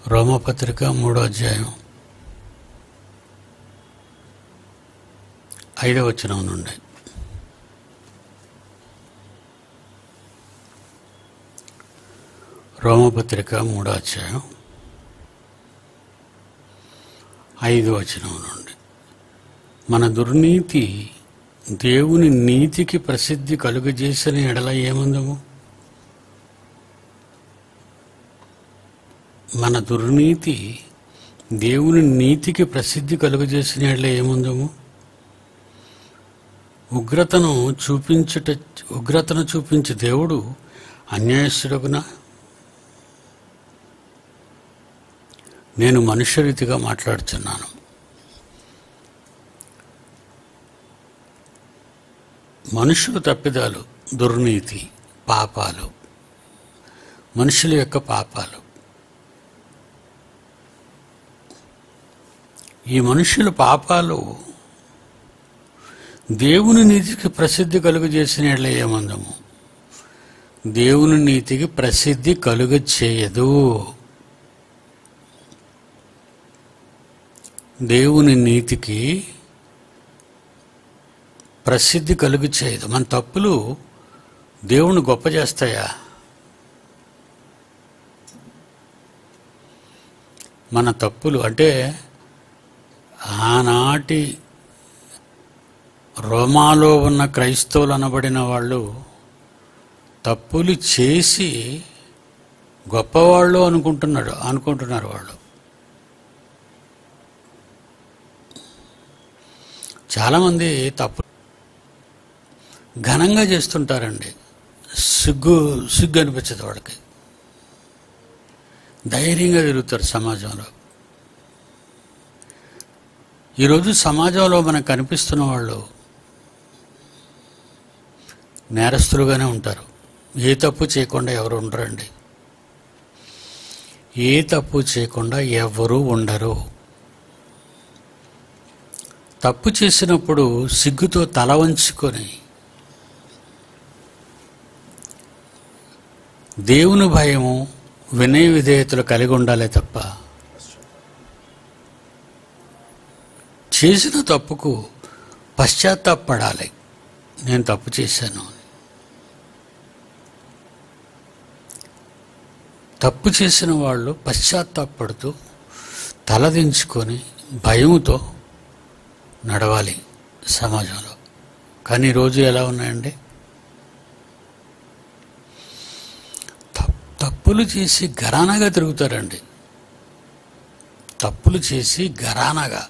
రోమపత్రిక మూడో అధ్యాయం ఐదవ వచనం నుండి రోమపత్రిక మూడో అధ్యాయం ఐదు వచనం నుండి మన దుర్నీతి దేవుని నీతికి ప్రసిద్ధి కలుగజేసిన ఎడల ఏముందము మన దుర్నీతి దేవుని నీతికి ప్రసిద్ధి కలుగజేసిన ఎడల ఏముందము ఉగ్రతను చూపించుట ఉగ్రతను చూపించే దేవుడు అన్యాయస్తుడగునా నేను మనుష్యరీతిగా మాట్లాడుతున్నాను మనుషులు తప్పిదాలు దుర్నీతి పాపాలు మనుషుల యొక్క పాపాలు ఈ మనుషుల పాపాలు దేవుని నీతికి ప్రసిద్ధి కలుగజేసిన ఎడల ఏమందము దేవుని నీతికి ప్రసిద్ధి కలుగ చేయదు దేవుని నీతికి ప్రసిద్ధి కలుగు చేయదు మన తప్పులు దేవుని గొప్ప చేస్తాయా మన తప్పులు అంటే ఆనాటి రోమాలో ఉన్న క్రైస్తవులు అనబడిన వాళ్ళు తప్పులు చేసి గొప్పవాళ్ళు అనుకుంటున్నాడు అనుకుంటున్నారు వాళ్ళు చాలామంది తప్పు ఘనంగా చేస్తుంటారండి సిగ్గు సిగ్గు అనిపించదు వాళ్ళకి ధైర్యంగా తిరుగుతారు సమాజంలో ఈరోజు సమాజంలో మనకు కనిపిస్తున్న వాళ్ళు నేరస్తులుగానే ఉంటారు ఏ తప్పు చేయకుండా ఎవరు ఉండరండి ఏ తప్పు చేయకుండా ఎవరు ఉండరు తప్పు చేసినప్పుడు సిగ్గుతో తల వంచుకొని దేవుని భయము వినయ విధేయతలు కలిగి ఉండాలే తప్ప చేసిన తప్పుకు పశ్చాత్తాపడాలి నేను తప్పు చేశాను అని. తప్పు చేసిన వాళ్ళు పశ్చాత్తాపడుతూ తలదించుకొని భయముతో నడవాలి సమాజంలో కానీ ఈరోజు ఎలా ఉన్నాయండి తప్- తప్పులు చేసి గరానాగా తిరుగుతారండి తప్పులు చేసి గరానాగా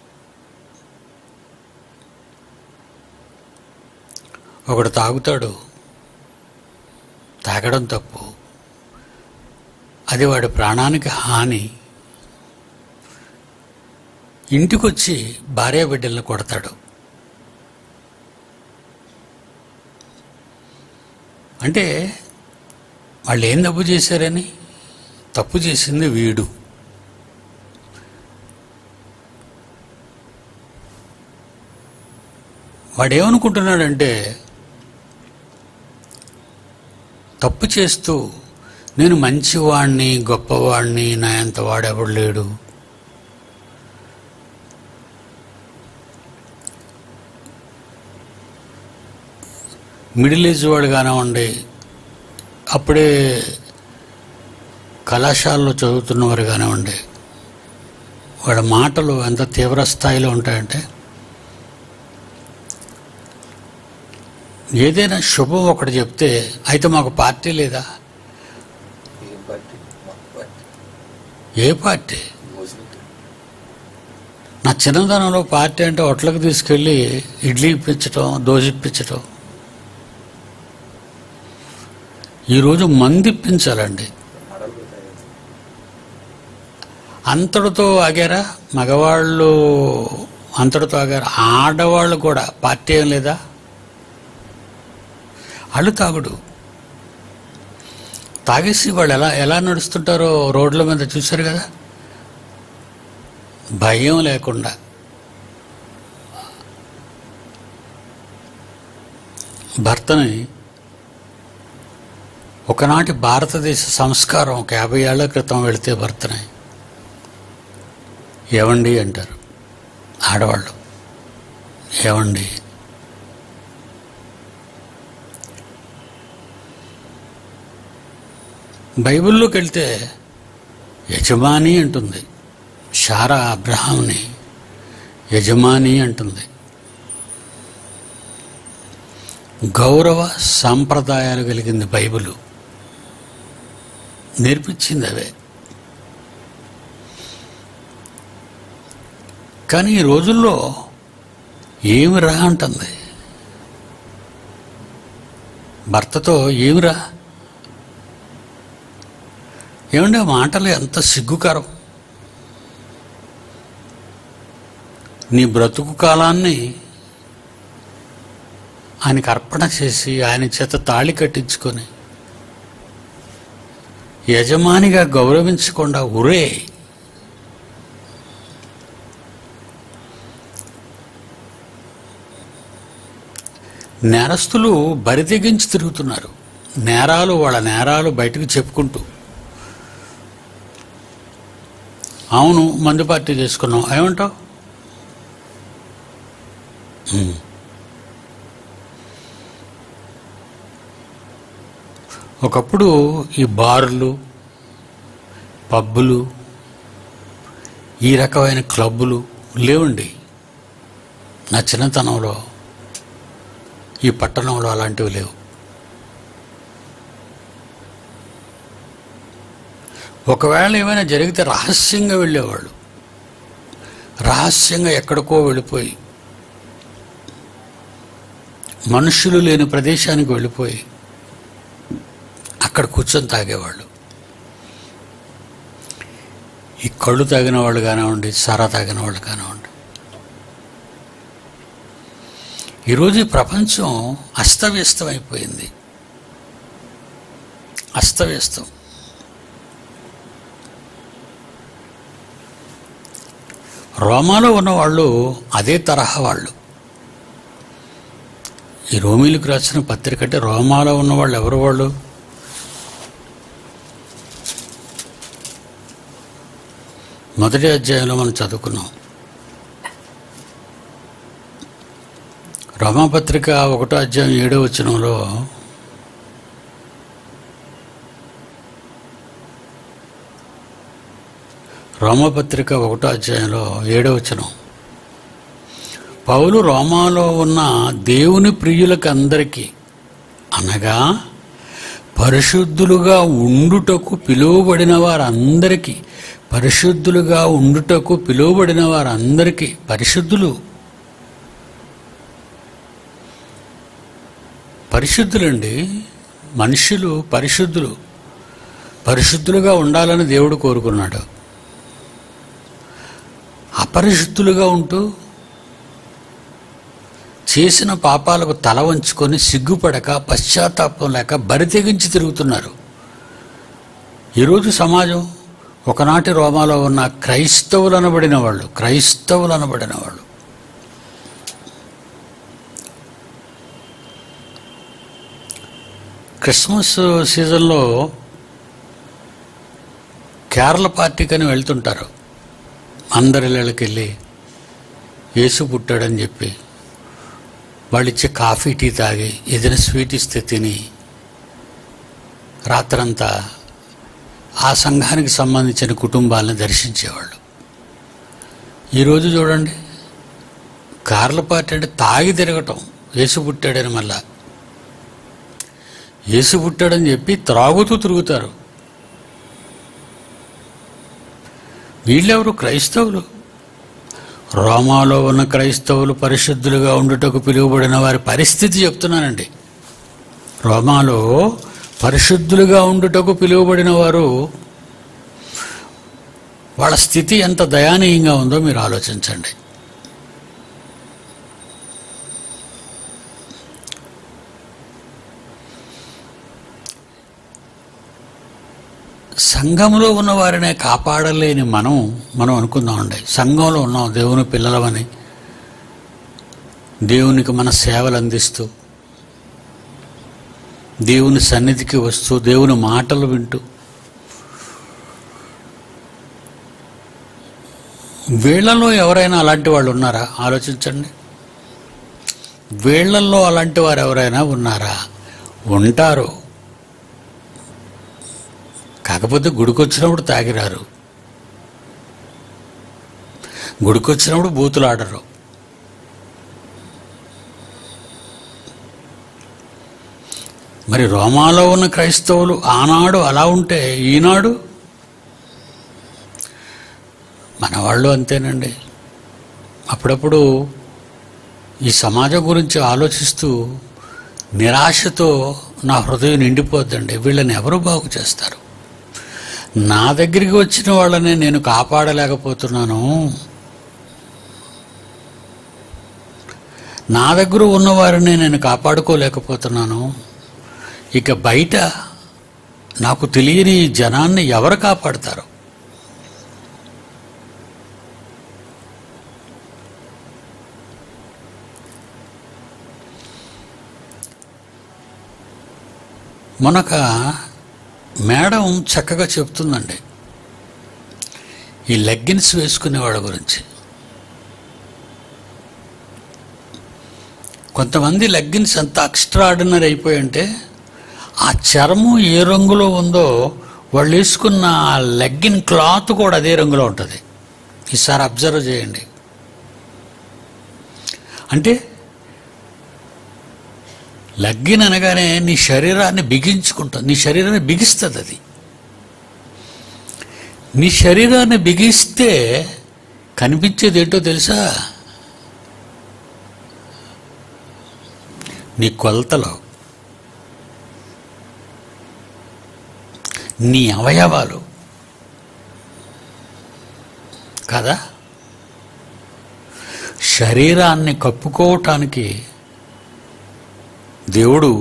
ఒకడు తాగుతాడు తాగడం తప్పు అది వాడి ప్రాణానికి హాని ఇంటికొచ్చి భార్య బిడ్డలను కొడతాడు అంటే వాళ్ళు ఏం తప్పు చేశారని తప్పు చేసింది వీడు వాడేమనుకుంటున్నాడంటే తప్పు చేస్తూ నేను మంచివాణ్ణి గొప్పవాణ్ణి నా అంత వాడెవడు లేడు మిడిల్ ఏజ్ వాడు కానివ్వండి అప్పుడే కళాశాలలో చదువుతున్నవారు కానివ్వండి వాడి మాటలు ఎంత తీవ్ర స్థాయిలో ఉంటాయంటే ఏదైనా శుభం ఒకటి చెప్తే అయితే మాకు పార్టీ లేదా ఏం పార్టీ మాకు పార్టీ ఏ పార్టీ ముస్లిం నా చిన్నతనంలో పార్టీ అంటే హోటల్కి తీసుకెళ్ళి ఇడ్లీ ఇప్పించటం దోశ ఇప్పించటం ఈరోజు మంది ఇప్పించాలండి మడలు పోతాయి అంతటితో ఆగారా మగవాళ్ళు అంతటితో ఆగారు ఆడవాళ్ళు కూడా పార్టీ ఏం లేదా వాళ్ళు తాగుడు తాగేసి వాళ్ళు ఎలా ఎలా నడుస్తుంటారో రోడ్ల మీద చూశారు కదా భయం లేకుండా భర్తని ఒకనాటి భారతదేశ సంస్కారం ఒక యాభై ఏళ్ల క్రితం వెళితే భర్తని ఏవండి అంటారు ఆడవాళ్ళు ఏవండి బైబిల్లోకి వెళ్తే యజమాని అంటుంది షారా అబ్రహాంని యజమాని అంటుంది గౌరవ సాంప్రదాయాలు కలిగింది బైబిలు నేర్పించింది అవే కానీ ఈ రోజుల్లో ఏమి రా అంటుంది భర్తతో ఏమిరా ఏమంటే ఆ మాటలు ఎంత సిగ్గుకరం నీ బ్రతుకు కాలాన్ని ఆయనకి అర్పణ చేసి ఆయన చేత తాళి కట్టించుకొని యజమానిగా గౌరవించకుండా ఉరే నేరస్తులు బరి తెగించి తిరుగుతున్నారు నేరాలు వాళ్ళ నేరాలు బయటకు చెప్పుకుంటూ అవును మందు పార్టీ చేసుకున్నాం ఏమంటావు ఉమ్. ఒకప్పుడు ఈ బార్లు పబ్బులు ఈ రకమైన క్లబ్బులు లేవండి నా చిన్నతనంలో ఈ పట్టణంలో అలాంటివి లేవు ఒకవేళ ఏమైనా జరిగితే రహస్యంగా వెళ్ళేవాళ్ళు రహస్యంగా ఎక్కడికో వెళ్ళిపోయి మనుషులు లేని ప్రదేశానికి వెళ్ళిపోయి అక్కడ కూర్చొని తాగేవాళ్ళు ఈ కళ్ళు తాగిన వాళ్ళు కానివ్వండి సారా తాగిన వాళ్ళు కానివ్వండి ఈరోజు ఈ ప్రపంచం అస్తవ్యస్తం అయిపోయింది అస్తవ్యస్తం రోమాలో ఉన్నవాళ్ళు అదే తరహా వాళ్ళు ఈ రోమిలకు రాసిన పత్రిక అంటే రోమాలో ఉన్నవాళ్ళు ఎవరు వాళ్ళు మొదటి అధ్యాయంలో మనం చదువుకున్నాం రోమాపత్రిక ఒకటో అధ్యాయం ఏడో వచనంలో రోమపత్రిక ఒకటో అధ్యాయంలో ఏడో వచనం పౌలు రోమాలో ఉన్న దేవుని ప్రియులకు అందరికీ అనగా పరిశుద్ధులుగా ఉండుటకు పిలువబడిన వారందరికీ పరిశుద్ధులుగా ఉండుటకు పిలువబడిన వారందరికీ పరిశుద్ధులు పరిశుద్ధులండి మనుషులు పరిశుద్ధులు పరిశుద్ధులుగా ఉండాలని దేవుడు కోరుకున్నాడు అపరిశుద్ధులుగా ఉంటూ చేసిన పాపాలకు తల వంచుకొని సిగ్గుపడక పశ్చాత్తాపం లేక బరి తెగించి తిరుగుతున్నారు ఈరోజు సమాజం ఒకనాటి రోమాలో ఉన్న క్రైస్తవులు అనబడిన వాళ్ళు క్రైస్తవులు అనబడిన వాళ్ళు క్రిస్మస్ సీజన్లో కేరళ పార్టీకని వెళ్తుంటారు అందరి ఇళ్ళకి వెళ్ళి యేసు పుట్టాడని చెప్పి వాళ్ళు ఇచ్చే కాఫీ టీ తాగి ఏదైనా స్వీట్ ఇస్తే తిని రాత్రంతా ఆ సంఘానికి సంబంధించిన కుటుంబాలను దర్శించేవాళ్ళు ఈరోజు చూడండి కార్ల పార్టీ అంటే తాగి తిరగటం యేసు పుట్టాడని మళ్ళా యేసు పుట్టాడని చెప్పి త్రాగుతూ తిరుగుతారు వీళ్ళెవరు క్రైస్తవులు రోమాలో ఉన్న క్రైస్తవులు పరిశుద్ధులుగా ఉండుటకు పిలువబడిన వారి పరిస్థితి చెప్తున్నానండి రోమాలో పరిశుద్ధులుగా ఉండుటకు పిలువబడిన వారు వాళ్ళ స్థితి ఎంత దయానీయంగా ఉందో మీరు ఆలోచించండి సంఘంలో ఉన్న వారినే కాపాడలేని మనం మనం అనుకుందామండి సంఘంలో ఉన్నాం దేవుని పిల్లలమని దేవునికి మన సేవలు అందిస్తూ దేవుని సన్నిధికి వస్తూ దేవుని మాటలు వింటూ వీళ్ళలో ఎవరైనా అలాంటి వాళ్ళు ఉన్నారా ఆలోచించండి వీళ్ళల్లో అలాంటి వారు ఎవరైనా ఉన్నారా ఉంటారు కాకపోతే గుడికొచ్చినప్పుడు తాగిరారు గుడికొచ్చినప్పుడు బూతులు ఆడరు మరి రోమాలో ఉన్న క్రైస్తవులు ఆనాడు అలా ఉంటే ఈనాడు మన వాళ్ళు అంతేనండి అప్పుడప్పుడు ఈ సమాజం గురించి ఆలోచిస్తూ నిరాశతో నా హృదయం నిండిపోద్దండి వీళ్ళని ఎవరు బాగు చేస్తారు నా దగ్గరికి వచ్చిన వాళ్ళని నేను కాపాడలేకపోతున్నాను నా దగ్గర ఉన్నవారిని నేను కాపాడుకోలేకపోతున్నాను ఇక బయట నాకు తెలియని ఈ జనాన్ని ఎవరు కాపాడతారు మొనక మేడం చక్కగా చెప్తుందండి ఈ లెగ్గిన్స్ వేసుకునే వాళ్ళ గురించి కొంతమంది లెగ్గిన్స్ ఎంత ఎక్స్ట్రాడినరీ అయిపోయి అంటే ఆ చర్మం ఏ రంగులో ఉందో వాళ్ళు వేసుకున్న ఆ లెగ్గిన్ క్లాత్ కూడా అదే రంగులో ఉంటుంది ఈసారి అబ్జర్వ్ చేయండి అంటే లగ్గిన్ అనగానే నీ శరీరాన్ని బిగించుకుంటుంది నీ శరీరాన్ని బిగిస్తుంది అది నీ శరీరాన్ని బిగిస్తే కనిపించేది ఏంటో తెలుసా నీ కొలతలో నీ అవయవాలు కదా శరీరాన్ని కప్పుకోవటానికి దేవుడు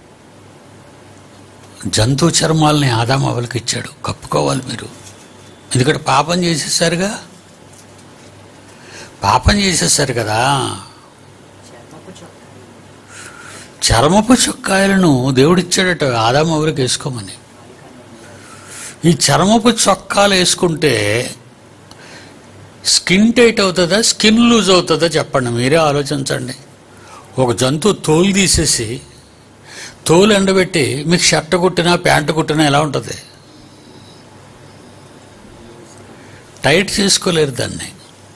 జంతు చర్మాలని ఆదాం అవలకి ఇచ్చాడు కప్పుకోవాలి మీరు ఎందుకంటే పాపం చేసేసారుగా పాపం చేసేసారు కదా చర్మపు చొక్కా చర్మపు చొక్కాయలను దేవుడిచ్చాడట ఆదాం అవలకి వేసుకోమని ఈ చర్మపు చొక్కాలు వేసుకుంటే స్కిన్ టైట్ అవుతుందా స్కిన్ లూజ్ అవుతుందా చెప్పండి మీరే ఆలోచించండి ఒక జంతువు తోలు తీసేసి తోలు ఎండబెట్టి మీకు షర్ట్ కుట్టినా ప్యాంటు కుట్టినా ఎలా ఉంటుంది టైట్ చేసుకోలేరు దాన్ని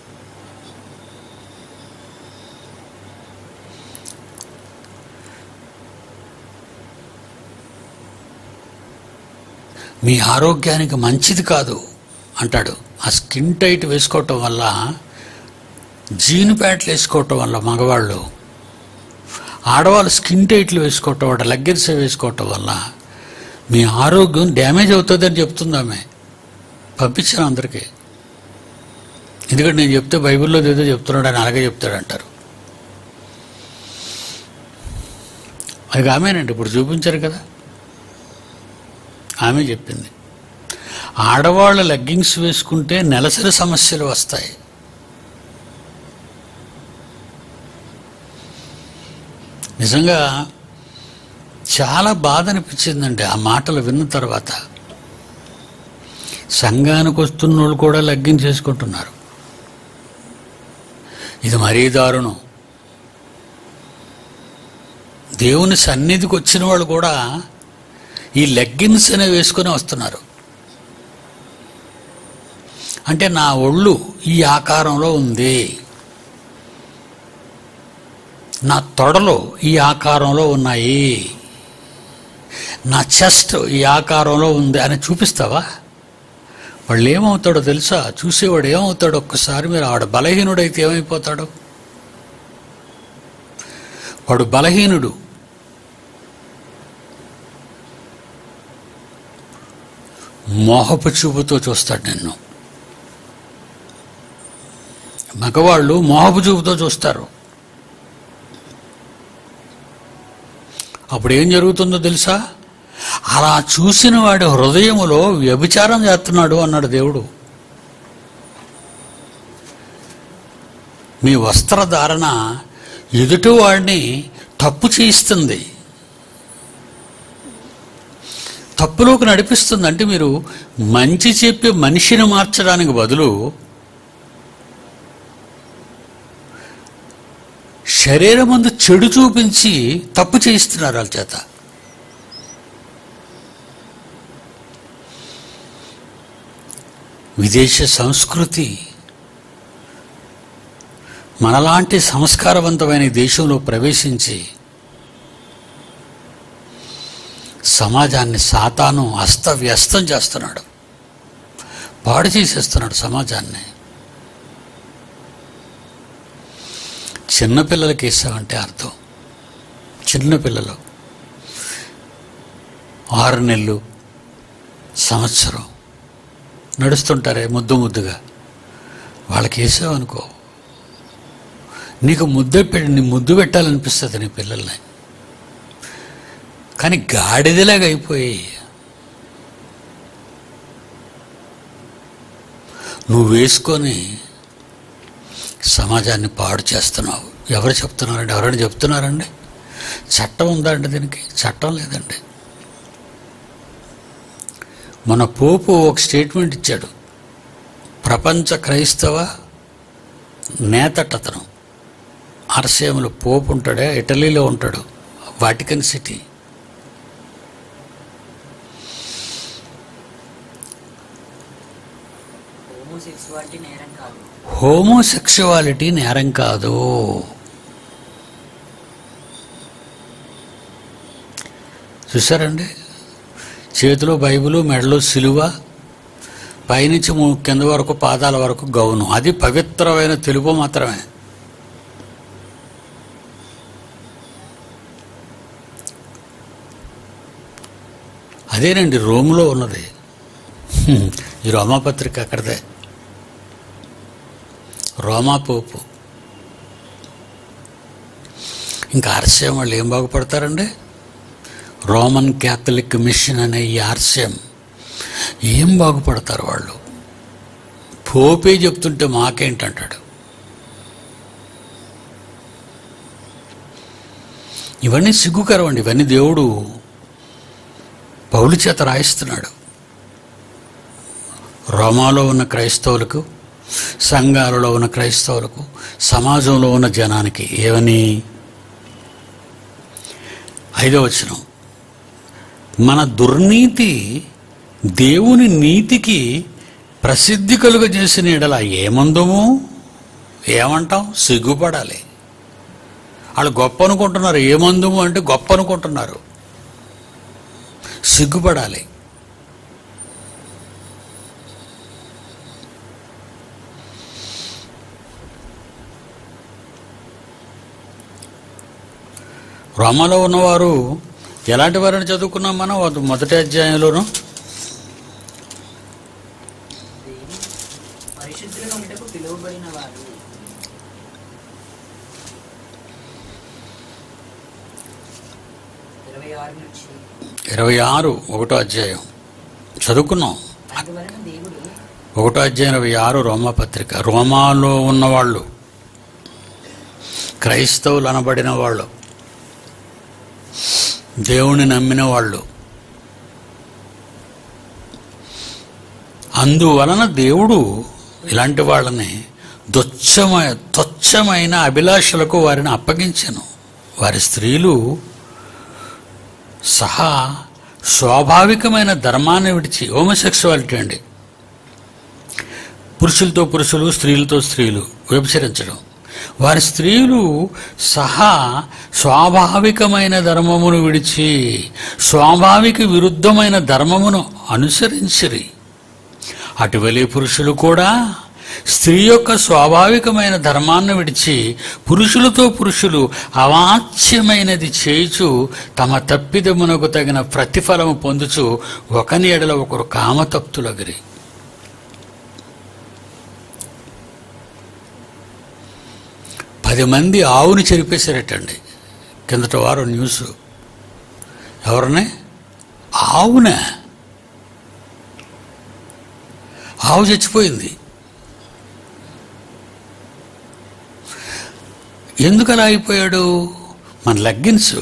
మీ ఆరోగ్యానికి మంచిది కాదు అంటాడు ఆ స్కిన్ టైట్ వేసుకోవటం వల్ల జీను ప్యాంట్లు వేసుకోవటం వల్ల మగవాళ్ళు ఆడవాళ్ళు స్కిన్ టైట్లు వేసుకోవటం వల్ల లగ్గర్స్ వేసుకోవటం వల్ల మీ ఆరోగ్యం డ్యామేజ్ అవుతుందని చెప్తుంది ఆమె పంపించాను అందరికీ ఎందుకంటే నేను చెప్తే బైబిల్లో ఏదో చెప్తున్నాడు అని అలాగే చెప్తాడు అంటారు అది ఆమెనండి ఇప్పుడు చూపించారు కదా ఆమె చెప్పింది ఆడవాళ్ళు లెగ్గింగ్స్ వేసుకుంటే నెలసరి సమస్యలు వస్తాయి నిజంగా చాలా బాధ అనిపించిందండి ఆ మాటలు విన్న తర్వాత సంఘానికి వస్తున్న వాళ్ళు కూడా లగ్గిం చేసుకుంటున్నారు ఇది మరీ దారుణం దేవుని సన్నిధికి వచ్చిన వాళ్ళు కూడా ఈ లెగ్గిన్స్ అనేవి వేసుకొని వస్తున్నారు అంటే నా ఒళ్ళు ఈ ఆకారంలో ఉంది నా తొడలు ఈ ఆకారంలో ఉన్నాయి నా చెస్ట్ ఈ ఆకారంలో ఉంది అని చూపిస్తావా వాళ్ళు ఏమవుతాడో తెలుసా చూసేవాడు ఏమవుతాడు ఒక్కసారి మీరు ఆవిడ బలహీనుడైతే ఏమైపోతాడు వాడు బలహీనుడు మోహపు చూపుతో చూస్తాడు నిన్ను మగవాళ్ళు మోహపు చూపుతో చూస్తారు అప్పుడు ఏం జరుగుతుందో తెలుసా అలా చూసిన వాడి హృదయములో వ్యభిచారం చేస్తున్నాడు అన్నాడు దేవుడు మీ వస్త్రధారణ ఎదుటివాడిని తప్పు చేయిస్తుంది తప్పులోకి నడిపిస్తుంది అంటే మీరు మంచి చెప్పి మనిషిని మార్చడానికి బదులు శరీరం ముందు చెడు చూపించి తప్పు చేయిస్తున్నారు వాళ్ళ చేత విదేశ సంస్కృతి మనలాంటి సంస్కారవంతమైన ఈ దేశంలో ప్రవేశించి సమాజాన్ని సాతాను అస్తవ్యస్తం చేస్తున్నాడు పాడు చేసేస్తున్నాడు సమాజాన్ని చిన్నపిల్లలకి వేసామంటే అర్థం చిన్నపిల్లలు ఆరు నెలలు సంవత్సరం నడుస్తుంటారే ముద్దు ముద్దుగా వాళ్ళకి వేసావనుకో నీకు ముద్ద పెట్టి నీ ముద్దు పెట్టాలనిపిస్తుంది నీ పిల్లల్ని కానీ గాడిదలాగా అయిపోయి నువ్వు వేసుకొని సమాజాన్ని పాడు చేస్తున్నావు ఎవరు చెప్తున్నారండి ఎవరైనా చెప్తున్నారండి చట్టం ఉందా అండి దీనికి చట్టం లేదండి మన పోపు ఒక స్టేట్మెంట్ ఇచ్చాడు ప్రపంచ క్రైస్తవ నేతటతను ఆర్సీఎంలో పోపు ఉంటాడే ఇటలీలో ఉంటాడు వాటికన్ సిటీ హోమోసెక్సువాలిటీ నేరం కాదు హోమోసెక్షువాలిటీ నేరం కాదు చూసారండి చేతిలో బైబిలు మెడలో సిలువ పైనుంచి ము- కింద వరకు పాదాల వరకు గౌను అది పవిత్రమైన తెలుపు మాత్రమే అదేనండి రోమ్లో ఉన్నది హ్మ్. ఈ రోమాపత్రిక అక్కడదే రోమా పోపు ఇంకా ఆర్సీఎం వాళ్ళు ఏం బాగుపడతారండి రోమన్ క్యాథలిక్ మిషన్ అనే ఈ ఆర్సీఎం ఏం బాగుపడతారు వాళ్ళు పోపే చెప్తుంటే మాకేంటంటాడు ఇవన్నీ సిగ్గుకరం అండి ఇవన్నీ దేవుడు పౌలు చేత రాయిస్తున్నాడు రోమాలో ఉన్న క్రైస్తవులకు సంఘాలలో ఉన్న క్రైస్తవులకు సమాజంలో ఉన్న జనానికి ఏమని ఐదో వచనం మన దుర్నీతి దేవుని నీతికి ప్రసిద్ధి కలుగజేసిన ఎడల ఏమందము ఏమంటాం సిగ్గుపడాలి వాళ్ళు గొప్ప అనుకుంటున్నారు ఏమందుము అంటే గొప్ప అనుకుంటున్నారు సిగ్గుపడాలి రోమలో ఉన్నవారు ఎలాంటి వారిని చదువుకున్నాం మనం అది మొదటి అధ్యాయంలోను దేని పరిశుద్ధులుగా ఉండటకు పిలువబడిన వారు ఇరవై ఆరు నుంచి ఇరవై ఆరు ఒకటో అధ్యాయం చదువుకున్నాం అందువలన దేవుడు ఒకటో అధ్యాయం ఇరవై ఆరు రోమపత్రిక రోమాలో ఉన్నవాళ్ళు క్రైస్తవులు అనబడిన వాళ్ళు దేవుని నమ్మిన వాళ్ళు అందువలన దేవుడు ఇలాంటి వాళ్ళని దుచ్చమైన తుచ్చమైన అభిలాషలకు వారిని అప్పగించను వారి స్త్రీలు సహా స్వాభావికమైన ధర్మాన్ని విడిచి హోమోసెక్సువాలిటీ అండి పురుషులతో పురుషులు స్త్రీలతో స్త్రీలు వ్యభిచరించడం వారి స్త్రీలు సహా స్వాభావికమైన ధర్మమును విడిచి స్వాభావిక విరుద్ధమైన ధర్మమును అనుసరించిరి అటువలే పురుషులు కూడా స్త్రీ యొక్క స్వాభావికమైన ధర్మాన్ని విడిచి పురుషులతో పురుషులు అవాచ్యమైనది చేయుచు తమ తప్పిదమునకు తగిన ప్రతిఫలము పొందుచు ఒకని ఎడల ఒకరు కామతప్తులగిరి పది మంది ఆవుని చెరిపేశారటండి కిందట వారు న్యూస్ ఎవరిని ఆవునే ఆవు చచ్చిపోయింది ఎందుకు అలా అయిపోయాడు మన లెగ్గిన్స్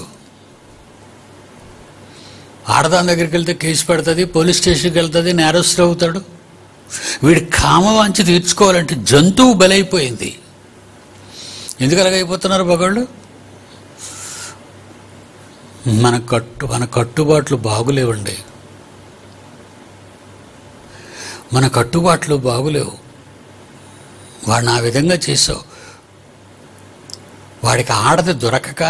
ఆడదాని దగ్గరికి వెళ్తే కేసు పెడుతుంది పోలీస్ స్టేషన్కి వెళ్తుంది నేరస్తులు అవుతాడు వీడి కామవాంచి తీర్చుకోవాలంటే జంతువు బలైపోయింది ఎందుకు అలాగైపోతున్నారు మగాళ్ళు మన కట్టు మన కట్టుబాట్లు బాగులేవండి మన కట్టుబాట్లు బాగులేవు వాడిని ఆ విధంగా చేసావు వాడికి ఆడది దొరకక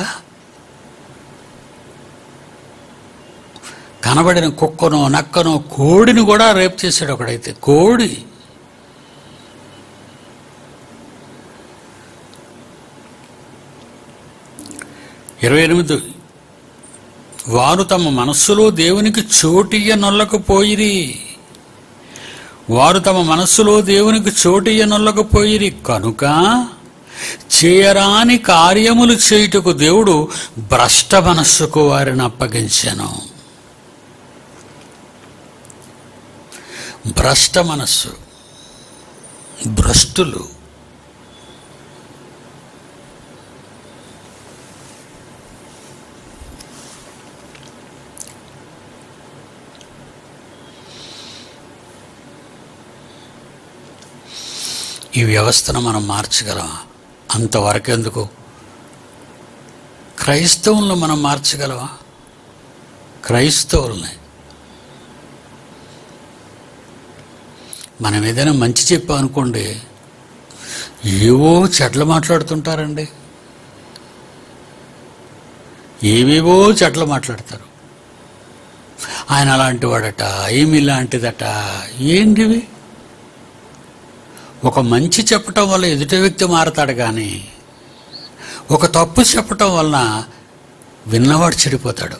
కనబడిన కుక్కనో నక్కనో కోడిని కూడా రేపు చేశాడు ఒకడైతే కోడి ఇరవై ఎనిమిది వారు తమ మనస్సులో దేవునికి చోటియ్య నొల్లకపోయిరి వారు తమ మనస్సులో దేవునికి చోటియ్య నొల్లకపోయిరి కనుక చేయరాని కార్యములు చేయుటకు దేవుడు భ్రష్ట మనస్సుకు వారిని అప్పగించాను భ్రష్ట మనస్సు భ్రష్టులు ఈ వ్యవస్థను మనం మార్చగలమా అంతవరకు ఎందుకు క్రైస్తవులను మనం మార్చగలమా క్రైస్తవుల్ని మనం ఏదైనా మంచి చెప్పాం అనుకోండి ఏవో చెడ్లు మాట్లాడుతుంటారండి ఏవేవో చెడ్లు మాట్లాడతారు ఆయన అలాంటి వాడట ఏమి ఇలాంటిదట ఏంటివి ఒక మంచి చెప్పటం వల్ల ఎదుటి వ్యక్తి మారతాడు కానీ ఒక తప్పు చెప్పటం వలన విన్నవాడు చెడిపోతాడు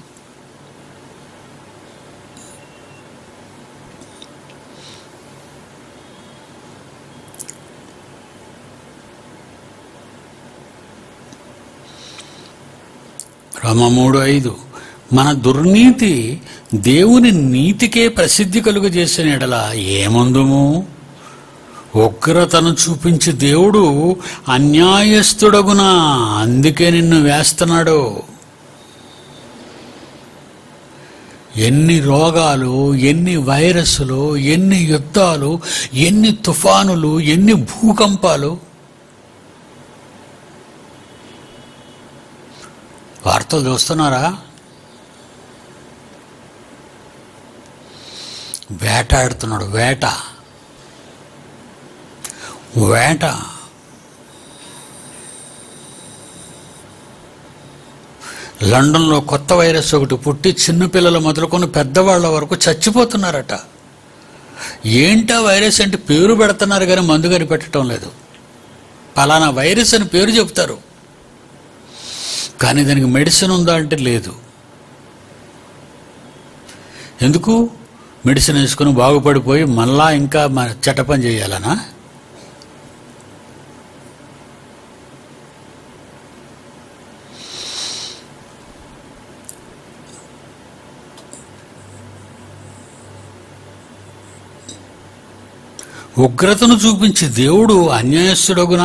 రమ మూడు ఐదు మన దుర్నీతి దేవుని నీతికే ప్రసిద్ధి కలుగజేసిన ఎడల ఏమందుము ఉగ్రతను చూపించి దేవుడు అన్యాయస్తుడగునా అందుకే నిన్ను వేస్తున్నాడు ఎన్ని రోగాలు ఎన్ని వైరస్లు ఎన్ని యుద్ధాలు ఎన్ని తుఫానులు ఎన్ని భూకంపాలు వార్తలు చూస్తున్నారా వేటాడుతున్నాడు వేట వేట లండన్లో కొత్త వైరస్ ఒకటి పుట్టి చిన్నపిల్లలు మొదలుకొని పెద్దవాళ్ళ వరకు చచ్చిపోతున్నారట ఏంటా వైరస్ అంటే పేరు పెడుతున్నారు కానీ మందు కనిపెట్టడం లేదు పలానా వైరస్ అని పేరు చెప్తారు కానీ దానికి మెడిసిన్ ఉందా అంటే లేదు ఎందుకు మెడిసిన్ వేసుకుని బాగుపడిపోయి మళ్ళా ఇంకా మ- చట్టపని చేయాలనా ఉగ్రతను చూపించి దేవుడు అన్యాయస్తుడగునా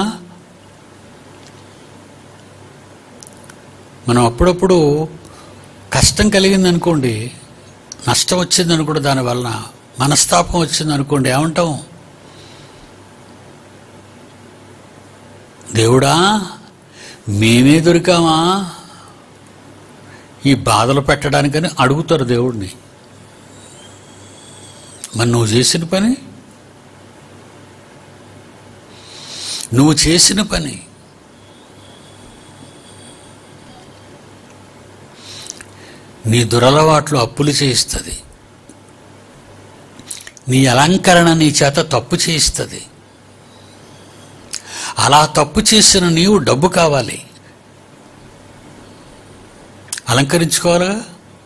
మనం అప్పుడప్పుడు కష్టం కలిగిందనుకోండి నష్టం వచ్చిందనుకోండి దానివలన మనస్తాపం వచ్చిందనుకోండి ఏమంటాం దేవుడా మేమే దొరికామా ఈ బాధలు పెట్టడానికని అడుగుతారు దేవుడిని మరి నువ్వు చేసిన పని నువ్వు చేసిన పని నీ దురలవాట్లు అప్పులు చేయిస్తుంది నీ అలంకరణ నీ చేత తప్పు చేయిస్తుంది అలా తప్పు చేసిన నీవు డబ్బు కావాలి అలంకరించుకోవాలిగా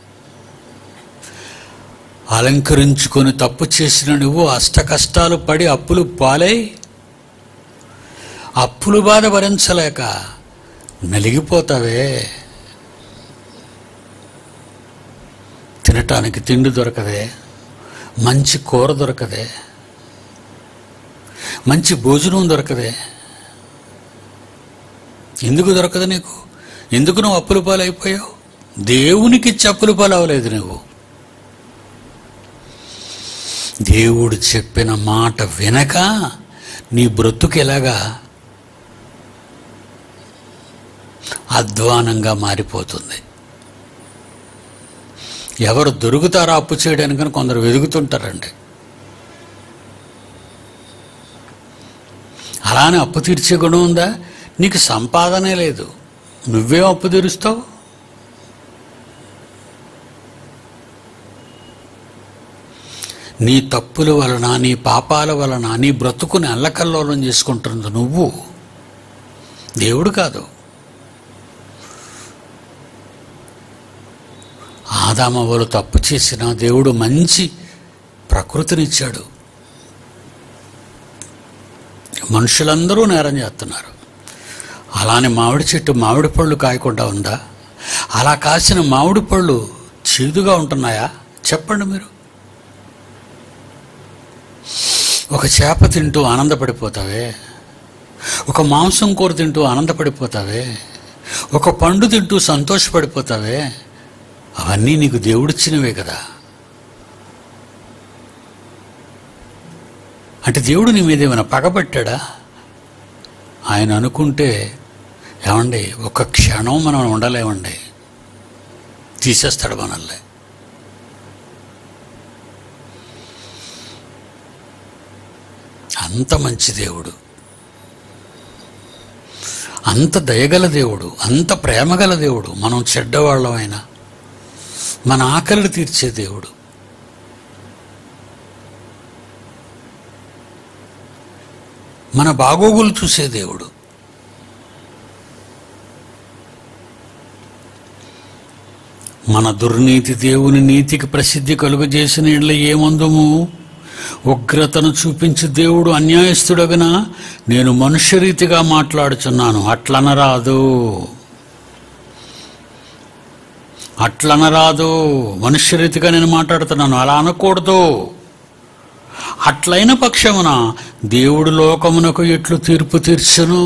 అలంకరించుకొని తప్పు చేసిన నువ్వు అష్ట కష్టాలు పడి అప్పులు పాలై అప్పులు బాధ భరించలేక నలిగిపోతావే తినటానికి తిండి దొరకదే మంచి కూర దొరకదే మంచి భోజనం దొరకదే ఎందుకు దొరకదు నీకు ఎందుకు నువ్వు అప్పుల పాలైపోయావు దేవునికి అప్పుల పాలు అవ్వలేదు నువ్వు దేవుడు చెప్పిన మాట వినక నీ బ్రతుకు ఎలాగా అధ్వానంగా మారిపోతుంది ఎవరు దొరుకుతారో అప్పు చేయడానికని కొందరు వెతుకుతుంటారండి అలానే అప్పు తీర్చే గుణం ఉందా నీకు సంపాదనే లేదు నువ్వేం అప్పు తీరుస్తావు నీ తప్పుల వలన నీ పాపాల వలన నీ బ్రతుకుని అల్లకల్లోలం చేసుకుంటుంది నువ్వు దేవుడు కాదు ఆదామవ్వలు తప్పు చేసిన దేవుడు మంచి ప్రకృతినిచ్చాడు మనుషులందరూ నేరం చేస్తున్నారు అలానే మామిడి చెట్టు మామిడి పళ్ళు కాయకుండా ఉందా అలా కాసిన మామిడి పళ్ళు చేదుగా ఉంటున్నాయా చెప్పండి మీరు ఒక చేప తింటూ ఆనందపడిపోతావే ఒక మాంసం కూర తింటూ ఆనందపడిపోతావే ఒక పండు తింటూ సంతోషపడిపోతావే అవన్నీ నీకు దేవుడిచ్చినవే కదా అంటే దేవుడు నీ మీద ఏమైనా పగబట్టాడా ఆయన అనుకుంటే ఏమండి ఒక క్షణం మనం ఉండలేమండి తీసేస్తాడు మనల్ని అంత మంచి దేవుడు అంత దయగల దేవుడు అంత ప్రేమగల దేవుడు మనం చెడ్డవాళ్ళమైన మన ఆకలిని తీర్చే దేవుడు మన బాగోగులు చూసే దేవుడు మన దుర్నీతి దేవుని నీతికి ప్రసిద్ధి కలుగజేసిన ఇళ్ళ ఏమందుము ఉగ్రతను చూపించి దేవుడు అన్యాయస్తుడగన నేను మనుష్యరీతిగా మాట్లాడుచున్నాను అట్లనరాదు అట్లనరాదు మనుష్యరీతిగా నేను మాట్లాడుతున్నాను అలా అనకూడదు అట్లైన పక్షమున దేవుడు లోకమునకు ఎట్లు తీర్పు తీర్చును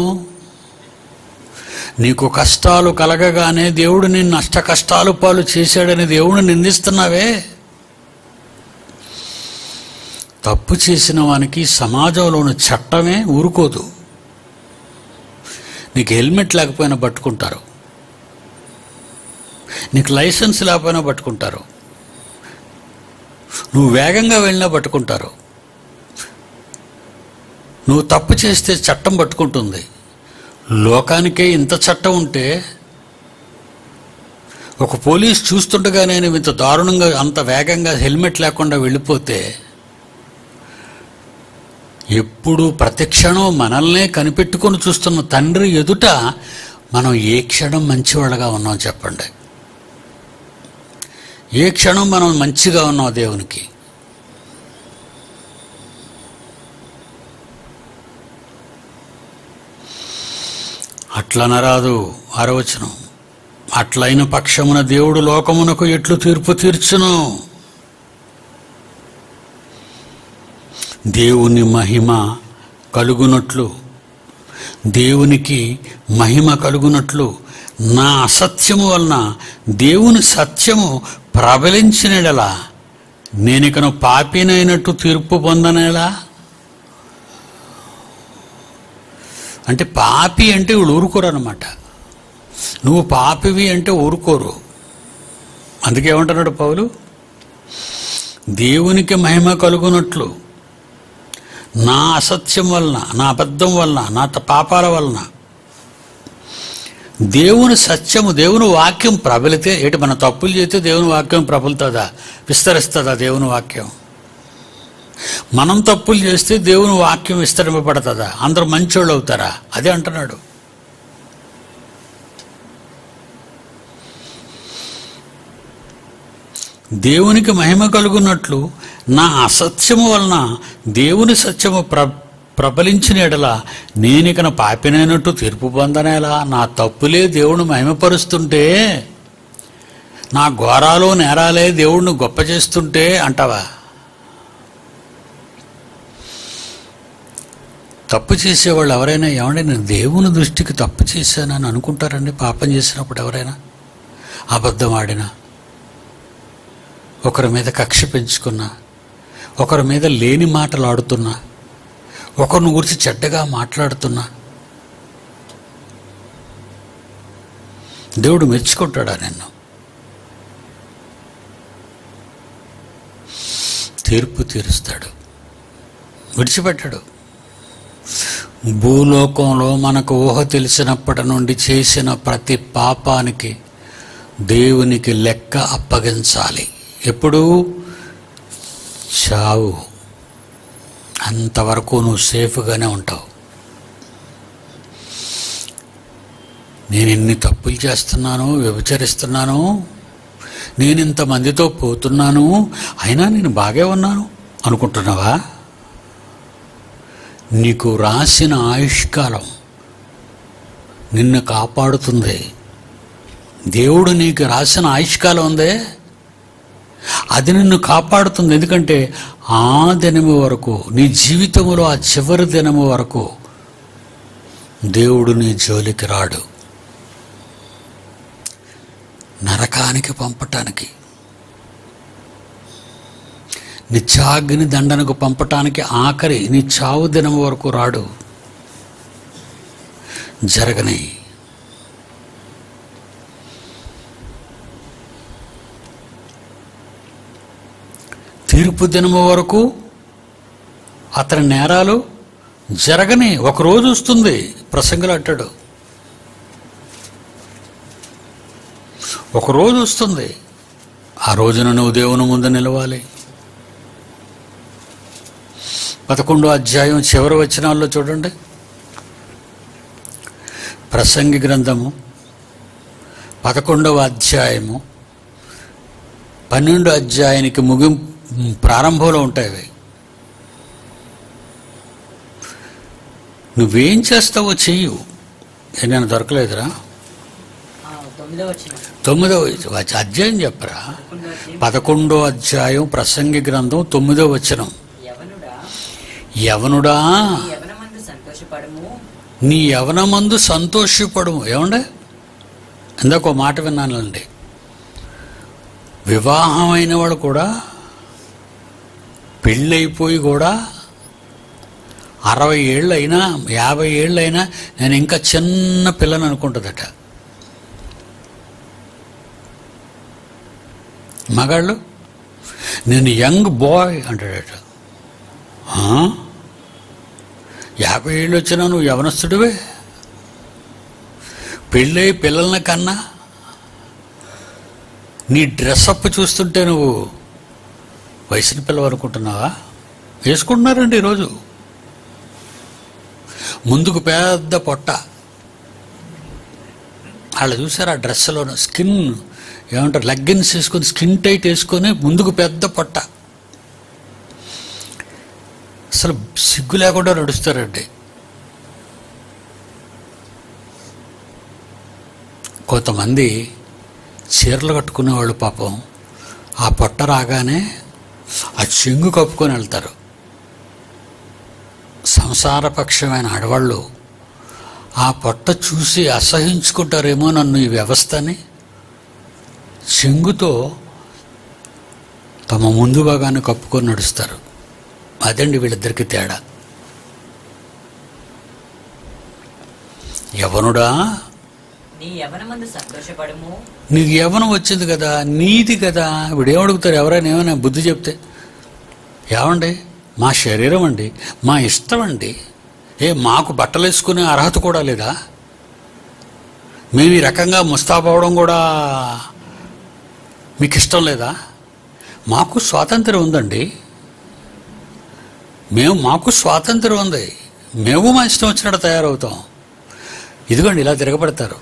నీకు కష్టాలు కలగగానే దేవుడు నిన్ను నష్ట కష్టాలు పాలు చేశాడని దేవుడు నిందిస్తున్నావే తప్పు చేసిన వానికి సమాజంలోని చట్టమే ఊరుకోదు నీకు హెల్మెట్ లేకపోయినా పట్టుకుంటారు నీకు లైసెన్స్ లేకపోయినా పట్టుకుంటారు నువ్వు వేగంగా వెళ్ళినా పట్టుకుంటారు నువ్వు తప్పు చేస్తే చట్టం పట్టుకుంటుంది లోకానికే ఇంత చట్టం ఉంటే ఒక పోలీస్ చూస్తుండగానే నువ్వు ఇంత దారుణంగా అంత వేగంగా హెల్మెట్ లేకుండా వెళ్ళిపోతే ఎప్పుడు ప్రతిక్షణం మనల్నే కనిపెట్టుకొని చూస్తున్న తండ్రి ఎదుట మనం ఏ క్షణం మంచివాళ్ళగా ఉన్నాం చెప్పండి ఏ క్షణం మనం మంచిగా ఉన్నాం దేవునికి అట్లనరాదు ఆరవచనం అట్లైన పక్షమున దేవుడు లోకమునకు ఎట్లు తీర్పు తీర్చును దేవుని మహిమ కలుగునట్లు దేవునికి మహిమ కలుగునట్లు నా అసత్యము వలన దేవుని సత్యము ప్రబలించినడలా నేనికను పాపినైనట్టు తీర్పు పొందనేలా అంటే పాపి అంటే వీళ్ళు ఊరుకోరు అనమాట నువ్వు పాపివి అంటే ఊరుకోరు అందుకే ఏమంటున్నాడు పౌలు దేవునికి మహిమ కలుగునట్లు నా అసత్యం వలన నా అబద్ధం వలన నా త- పాపాల వలన దేవుని సత్యము దేవుని వాక్యం ప్రబలితే ఏంటి మన తప్పులు చేస్తే దేవుని వాక్యం ప్రబలుతుందా విస్తరిస్తుందా దేవుని వాక్యం మనం తప్పులు చేస్తే దేవుని వాక్యం విస్తరింపబడుతుందా అందరూ మంచోళ్ళు అవుతారా అదే అంటున్నాడు దేవునికి మహిమ కలుగున్నట్లు నా అసత్యము వలన దేవుని సత్యము ప్ర ప్రబలించిన ఎడల నేనికన పాపినైనట్టు తీర్పు పొందనేలా నా తప్పులే దేవుని మహిమపరుస్తుంటే నా ఘోరాలు నేరాలే దేవుణ్ణి గొప్ప చేస్తుంటే అంటావా తప్పు చేసేవాళ్ళు ఎవరైనా ఏమంటే నేను దేవుని దృష్టికి తప్పు చేశానని అనుకుంటారండి పాపం చేసినప్పుడు ఎవరైనా అబద్ధం ఆడినా ఒకరి మీద కక్ష పెంచుకున్నా ఒకరి మీద లేని మాటలు ఆడుతున్నా ఒకరిని గురించి చెడ్డగా మాట్లాడుతున్నా దేవుడు మెచ్చుకుంటాడా నిన్ను తీర్పు తీరుస్తాడు విడిచిపెట్టాడు భూలోకంలో మనకు ఊహ తెలిసినప్పటి నుండి చేసిన ప్రతి పాపానికి దేవునికి లెక్క అప్పగించాలి ఎప్పుడు చావు అంతవరకు నువ్వు సేఫ్గానే ఉంటావు నేను ఎన్ని తప్పులు చేస్తున్నాను వ్యభిచరిస్తున్నాను నేను ఇంతమందితో పోతున్నాను అయినా నేను బాగే ఉన్నాను అనుకుంటున్నావా నీకు రాసిన ఆయుష్కాలం నిన్ను కాపాడుతుంది దేవుడు నీకు రాసిన ఆయుష్కాలం ఉందే అది నిన్ను కాపాడుతుంది ఎందుకంటే ఆ దినము వరకు నీ జీవితంలో ఆ చివరి దినము వరకు దేవుడు నీ జోలికి రాడు నరకానికి పంపటానికి నిత్యాగ్ని దండనకు పంపటానికి ఆఖరి నీ చావు దినం వరకు రాడు జరగని తీర్పు దినము వరకు అతని నేరాలు జరగని ఒక రోజు వస్తుంది ప్రసంగులు అంటాడు ఒక రోజు వస్తుంది ఆ రోజున నువ్వు దేవుని ముందు నిలవాలి పదకొండో అధ్యాయం చివరి వచనాల్లో చూడండి ప్రసంగి గ్రంథము పదకొండవ అధ్యాయము పన్నెండో అధ్యాయానికి ముగింపు ప్రారంభంలో ఉంటాయి అవి నువ్వేం చేస్తావో చెయ్యు ఏ నేను దొరకలేదురా ఆ, తొమ్మిదో వచ్చిన తొమ్మిదవ వచ- అధ్యాయం చెప్పరా పదకొండో అధ్యాయం. పదకొండో అధ్యాయం ప్రసంగి గ్రంథం తొమ్మిదో వచనం యవనుడా యవనుడా నీ యవనమందు సంతోషపడము నీ యవనమందు సంతోషపడము ఏమండే ఇందాక ఒక మాట విన్నానండి వివాహమైన వాళ్ళు కూడా పెళ్ళైపోయి కూడా అరవై ఏళ్ళు అయినా యాభై ఏళ్ళు అయినా నేను ఇంకా చిన్న పిల్లని అనుకుంటుందట మగాళ్ళు నేను యంగ్ బాయ్ అంటాడట ఆ? యాభై ఏళ్ళు వచ్చినా నువ్వు యవనస్తుడివే పెళ్ళై పిల్లల కన్నా నీ డ్రెస్అప్ చూస్తుంటే నువ్వు వయసుని పిల్లవు అనుకుంటున్నావా వేసుకుంటున్నారండి ఈరోజు ముందుకు పెద్ద పొట్ట వాళ్ళు చూసారు ఆ డ్రెస్లో స్కిన్ ఏమంటారు లెగ్గిన్స్ వేసుకొని స్కిన్ టైట్ వేసుకొని ముందుకు పెద్ద పొట్ట అసలు సిగ్గు లేకుండా నడుస్తారండి కొంతమంది చీరలు కట్టుకునేవాళ్ళు పాపం ఆ పొట్ట రాగానే ఆ చెంగు కప్పుకొని వెళ్తారు సంసారపక్షమైన ఆడవాళ్ళు ఆ పొట్ట చూసి అసహించుకుంటారేమో నన్ను ఈ వ్యవస్థని చెంగుతో తమ ముందు భాగాన్ని కప్పుకొని నడుస్తారు అదండి వీళ్ళిద్దరికి తేడా యవనుడా నీ యవనమందు సంతోషపడము నీకు యవనం వచ్చింది కదా నీది కదా ఇప్పుడు ఏమడుగుతారు ఎవరైనా ఏమైనా బుద్ధి చెప్తే ఏమండి మా శరీరం అండి మా ఇష్టం అండి ఏ మాకు బట్టలు వేసుకునే అర్హత కూడా లేదా మేము ఈ రకంగా ముస్తాబవడం కూడా మీకు ఇష్టం లేదా మాకు స్వాతంత్రం ఉందండి మేము మాకు స్వాతంత్రం ఉంది మేము మా ఇష్టం వచ్చినట్టు తయారవుతాం ఇదిగోండి ఇలా తిరగబడతారు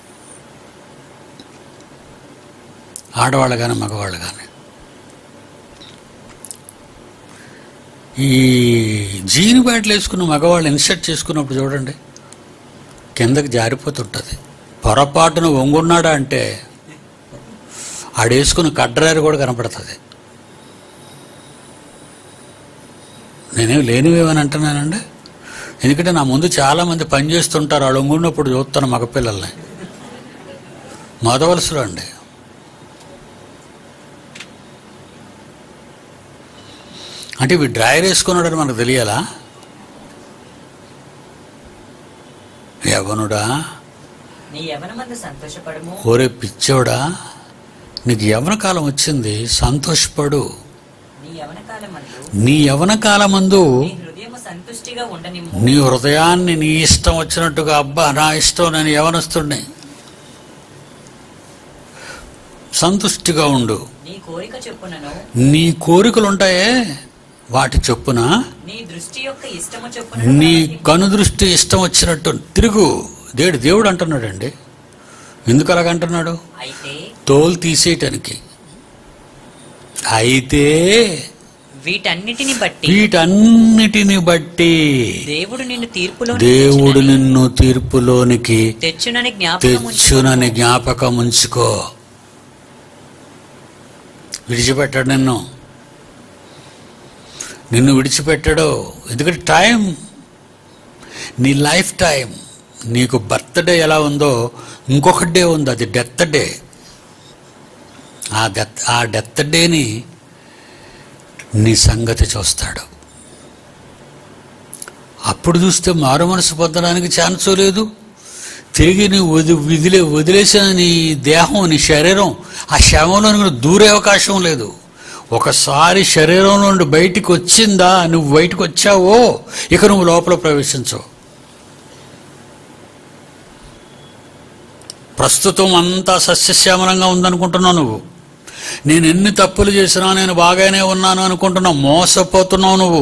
ఆడవాళ్ళు కానీ మగవాళ్ళు కానీ ఈ జీన్ బ్యాట్లు వేసుకున్న మగవాళ్ళు ఇన్సర్ట్ చేసుకున్నప్పుడు చూడండి కిందకి జారిపోతుంటుంది పొరపాటున వంగున్నాడా అంటే ఆడేసుకున్న కడ్రారు కూడా కనపడుతుంది నేనేం లేనివేమని అంటున్నానండి ఎందుకంటే నా ముందు చాలామంది పని చేస్తుంటారు వాళ్ళు వంగున్నప్పుడు చూస్తాను మగపిల్లల్ని మొదవలసలో అండి అంటే ఇవి డ్రైర్ వేసుకున్నాడని మనకు తెలియాలా యవనుడా నీ యవనమందు సంతోషపడము ఓరే పిచ్చోడా నీకు యవన కాలం వచ్చింది సంతోషపడు నీ యవన కాలమందు నీ యవన కాలమందు నీ హృదయము సంతుష్టిగా ఉండనిమ్ము నీ హృదయాన్ని నీ ఇష్టం వచ్చినట్టుగా అబ్బా నా ఇష్టం నేను యవనస్తుడిని సంతుష్టిగా ఉండు నీ కోరిక చొప్పునను నీ కోరికలు ఉంటాయే వాటి చొప్పున నీ దృష్టి యొక్క ఇష్టము చొప్పున నీ కనుదృష్టి ఇష్టం వచ్చినట్టు తిరుగు దేవుడు దేవుడు అంటున్నాడండి ఎందుకు అలాగంటున్నాడు అయితే తోలు తీసేయటానికి అయితే వీటన్నిటిని బట్టి వీటన్నిటిని బట్టి దేవుడు నిన్ను తీర్పులో దేవుడు నిన్ను తీర్పులోనికి తెచ్చునని జ్ఞాపకం తెచ్చునని జ్ఞాపకం ఉంచుకో విడిచిపెట్టాడు నిన్ను నిన్ను విడిచిపెట్టాడు ఎందుకంటే టైం నీ లైఫ్ టైం నీకు బర్త్డే ఎలా ఉందో ఇంకొక డే ఉంది అది డెత్ డే ఆ డెత్ ఆ డెత్ డేని నీ సంగతి చూస్తాడు అప్పుడు చూస్తే మారు మనసు పొందడానికి ఛాన్స్ లేదు తిరిగి నీ వది విదిలే వదిలేసిన నీ దేహం నీ శరీరం ఆ శవంలో నువ్వు దూరే అవకాశం లేదు ఒకసారి శరీరం నుండి బయటికి వచ్చిందా నువ్వు బయటికి వచ్చావో ఇక నువ్వు లోపల ప్రవేశించవు ప్రస్తుతం అంతా సస్యశ్యామలంగా ఉందనుకుంటున్నావు నువ్వు నేను ఎన్ని తప్పులు చేసినా నేను బాగానే ఉన్నాను అనుకుంటున్నావు మోసపోతున్నావు నువ్వు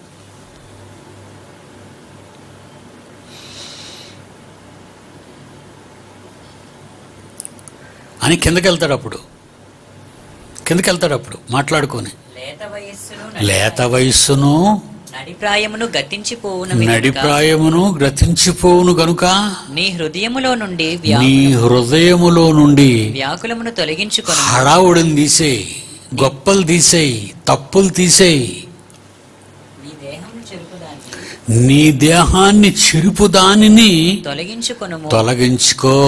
అని కిందకి వెళ్తాడు అప్పుడు కిందకి వెళ్తాడు అప్పుడు మాట్లాడుకొని లేత వయస్సును లేత వయస్సును నడిప్రాయమును గతించిపోవున నడిప్రాయమును గ్రతించిపోవును గనుక నీ హృదయములో నుండి వ్యా- నీ హృదయములో నుండి వ్యాకులమును తొలగించుకొని హడావుడిని తీసేయి గొప్పలు తీసేయి తప్పులు తీసేయి నీ దేహమును చెరుపుదాన్ని నీ దేహాన్ని చిరుపు దానిని తొలగించుకొనుము తొలగించుకో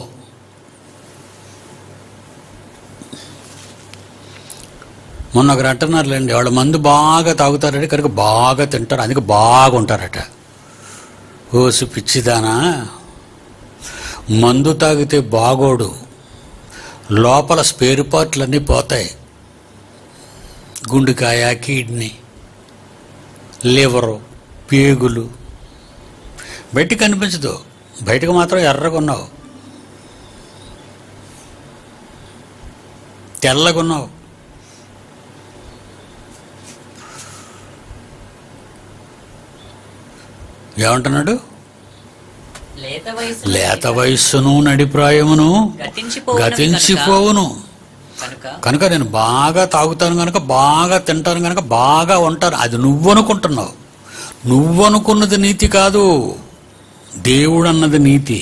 మొన్న ఒకరు అంటున్నారులేండి వాళ్ళ మందు బాగా తాగుతారట కనుక బాగా తింటారు అందుకే బాగా ఉంటారట ఓసు పిచ్చిదానా మందు తాగితే బాగోడు లోపల స్పేర్ పార్ట్లన్నీ పోతాయి గుండెకాయ కిడ్నీ లివరు పేగులు బయటికి కనిపించదు బయటకు మాత్రం ఎర్రగా ఉన్నావు తెల్లగా ఉన్నావు ఏమంటున్నాడు లేత వయస్సు లేత వయస్సును నడిప్రాయమును గతించిపోవునవి గతించిపోవును కనుక కనుక నేను బాగా తాగుతాను కనుక బాగా తింటాను కనుక బాగా ఉంటాను అది నువ్వు అనుకుంటున్నావు నువ్వు అనుకున్నది నీతి కాదు దేవుడు అన్నది నీతి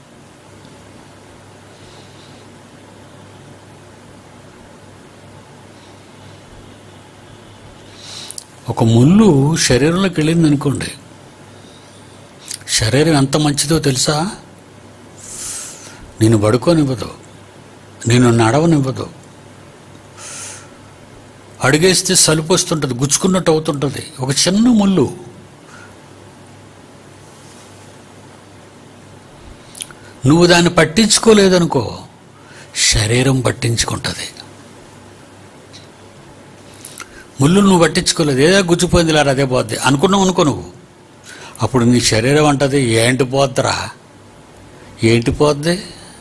ఒక ముళ్ళు శరీరంలోకి వెళ్ళింది అనుకోండి శరీరం ఎంత మంచిదో తెలుసా నేను పడుకోనివ్వదు నేను నడవనివ్వదు అడిగేస్తే సలుపు వస్తుంటుంది గుచ్చుకున్నట్టు అవుతుంటుంది ఒక చిన్న ముళ్ళు నువ్వు దాన్ని పట్టించుకోలేదనుకో శరీరం పట్టించుకుంటుంది ముళ్ళు నువ్వు పట్టించుకోలేదు ఏదో గుచ్చిపోయింది లేరా అదే పోద్ది అనుకున్నావు అనుకో నువ్వు అప్పుడు నీ శరీరం అంటది ఏంటి పోద్దిరా ఏంటి పోద్ది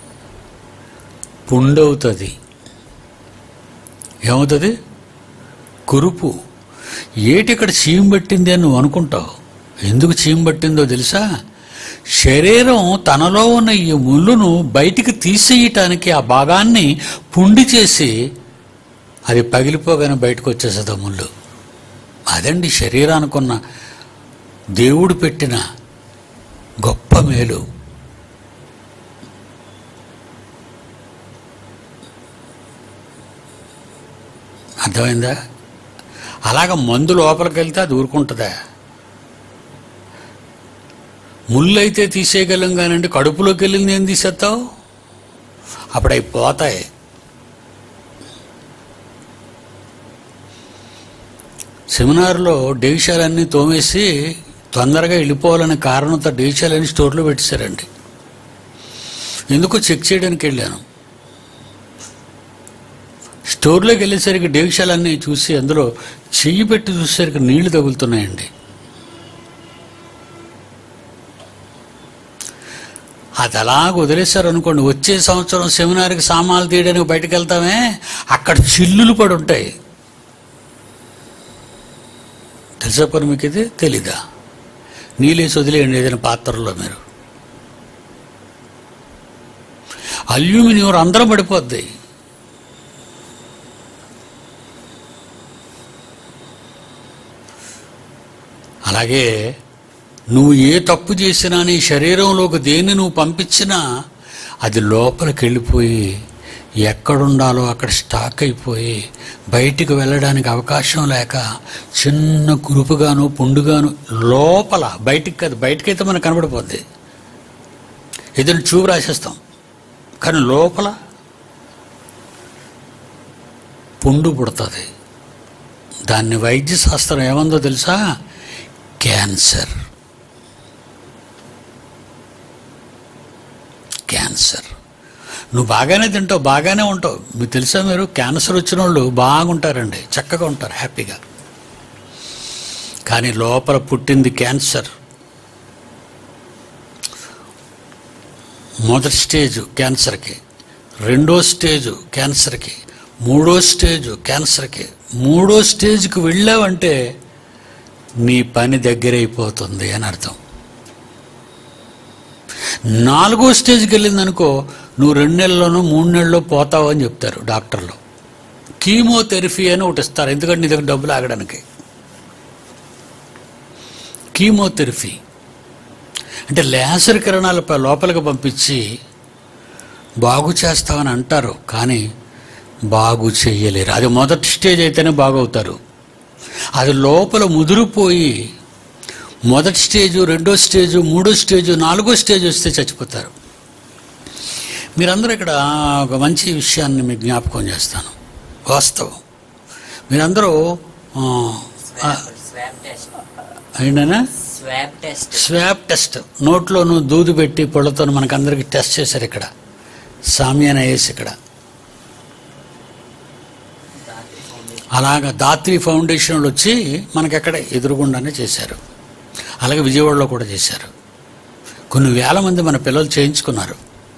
పుండవుతుంది ఏమవుతుంది కురుపు ఏటి ఇక్కడ చీమ పట్టింది అని నువ్వు అనుకుంటావు ఎందుకు చీమ పట్టిందో తెలుసా శరీరం తనలో ఉన్న ఈ ముళ్ళును బయటికి తీసేయటానికి ఆ భాగాన్ని పుండి చేసి అది పగిలిపోగానే బయటకు వచ్చేస్తుంది ఆ ముళ్ళు అదండి శరీరానికున్న దేవుడు పెట్టిన గొప్ప మేలు అర్థమైందా అలాగ మందు లోపలికి వెళ్తే అది ఊరుకుంటుందా ముళ్ళు అయితే తీసేయగలం కానండి కడుపులోకి వెళ్ళింది ఏం తీసేస్తావు అప్పుడు అవి పోతాయి సెమినార్లో డేవిషాలన్నీ తోమేసి తొందరగా వెళ్ళిపోవాలనే కారణంతో డేవిషాలన్నీ స్టోర్లో పెట్టేశారండి ఎందుకో చెక్ చేయడానికి వెళ్ళాను స్టోర్లోకి వెళ్ళేసరికి డేక్షాలన్నీ చూసి అందులో చెయ్యి పెట్టి చూసేసరికి నీళ్లు తగులుతున్నాయండి అది అలాగ వదిలేశారు అనుకోండి వచ్చే సంవత్సరం సెమినార్కి సామాన్లు తీయడానికి బయటకు వెళ్తామే అక్కడ చిల్లులు పడి ఉంటాయి తెలుసా పని మీకు ఇది తెలీదా నీళ్ళేసి వదిలేయండి ఏదైనా పాత్రలో మీరు అల్యూమినియం రంధ్రం పడిపోద్ది అలాగే నువ్వు ఏ తప్పు చేసినా నీ శరీరంలోకి దేన్ని నువ్వు పంపించినా అది లోపలికి వెళ్ళిపోయి ఎక్కడుండాలో అక్కడ స్టాక్ అయిపోయి బయటికి వెళ్ళడానికి అవకాశం లేక చిన్న కురుపుగాను పుండుగాను లోపల బయటికి కాదు బయటికైతే మనకు కనబడిపోద్ది ఎదురు చూపు రాసేస్తాం కానీ లోపల పుండు పుడుతుంది దాన్ని వైద్య శాస్త్రం ఏమందో తెలుసా క్యాన్సర్ క్యాన్సర్ నువ్వు బాగానే తింటావు బాగానే ఉంటావు మీకు తెలుసా మీరు క్యాన్సర్ వచ్చిన వాళ్ళు బాగుంటారండి చక్కగా ఉంటారు హ్యాపీగా కానీ లోపల పుట్టింది క్యాన్సర్ మొదటి స్టేజ్ క్యాన్సర్కి రెండో స్టేజ్ క్యాన్సర్కి మూడో స్టేజ్ క్యాన్సర్కి మూడో స్టేజ్కి వెళ్ళావంటే నీ పని దగ్గరైపోతుంది అని అర్థం నాలుగో స్టేజ్కి వెళ్ళిందనుకో నువ్వు రెండు నెలల్లోనూ మూడు నెలల్లో పోతావు అని చెప్తారు డాక్టర్లు కీమోథెరపీ అని ఒకటి ఇస్తారు ఎందుకంటే నీ దగ్గర డబ్బులు ఆగడానికి కీమోథెరపీ అంటే లేసర్ కిరణాలు ప- లోపలికి పంపించి బాగు చేస్తామని అంటారు కానీ బాగు చెయ్యలేరు అది మొదటి స్టేజ్ అయితేనే బాగవుతారు అది లోపల ముదిరిపోయి మొదటి స్టేజు రెండో స్టేజు మూడో స్టేజు నాలుగో స్టేజ్ వస్తే చచ్చిపోతారు మీరందరూ ఇక్కడ ఒక మంచి విషయాన్ని మీకు జ్ఞాపకం చేస్తాను వాస్తవం మీరందరూ ఆ, ఆ, స్వాబ్ స్వాబ్ టెస్ట్ ఏంటన్నా స్వాబ్ టెస్ట్ స్వాబ్ టెస్ట్ నోట్లోను దూది పెట్టి పొళ్ళతో మనకందరికి టెస్ట్ చేశారు ఇక్కడ సామ్యాన వేసి ఇక్కడ అలాగ దాత్రి ఫౌండేషన్లు వచ్చి మనకి అక్కడ ఎదురుగుండానే చేశారు అలాగే విజయవాడలో కూడా చేశారు కొన్ని వేల మంది మన పిల్లలు చేయించుకున్నారు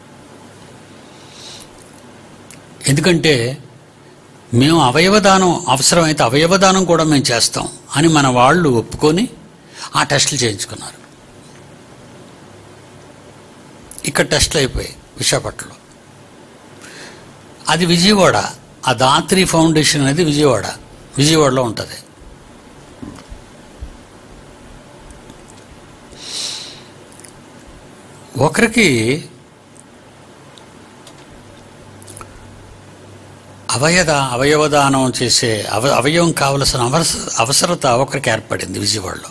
ఎందుకంటే మేము అవయవదానం అవసరమైతే అవయవదానం కూడా మేము చేస్తాం అని మన వాళ్ళు ఒప్పుకొని ఆ టెస్టులు చేయించుకున్నారు ఇక్కడ టెస్టులు అయిపోయాయి విశాఖపట్నంలో అది విజయవాడ ఆ దాత్రి ఫౌండేషన్ అనేది విజయవాడ విజయవాడలో ఉంటుంది ఒకరికి అవయద అవయవదానం చేసే అవ అవయవం కావలసిన అవస అవసరత ఒకరికి ఏర్పడింది విజయవాడలో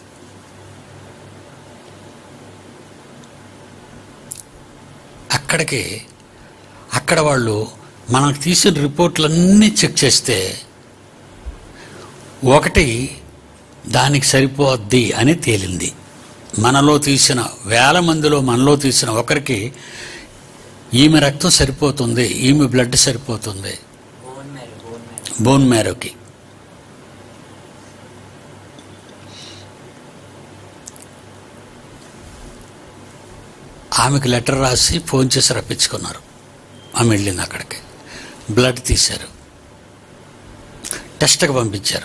అక్కడికి అక్కడ వాళ్ళు మనకు తీసిన రిపోర్ట్లన్నీ చెక్ చేస్తే ఒకటి దానికి సరిపోద్ది అని తేలింది మనలో తీసిన వేల మందిలో మనలో తీసిన ఒకరికి ఈమె రక్తం సరిపోతుంది ఈమె బ్లడ్ సరిపోతుంది bone marrow bone marrow bone మ్యారోకి ఆమెకు లెటర్ రాసి ఫోన్ చేసి రప్పించుకున్నారు ఆమె వెళ్ళింది అక్కడికి బ్లడ్ తీశారు టెస్ట్కి పంపించారు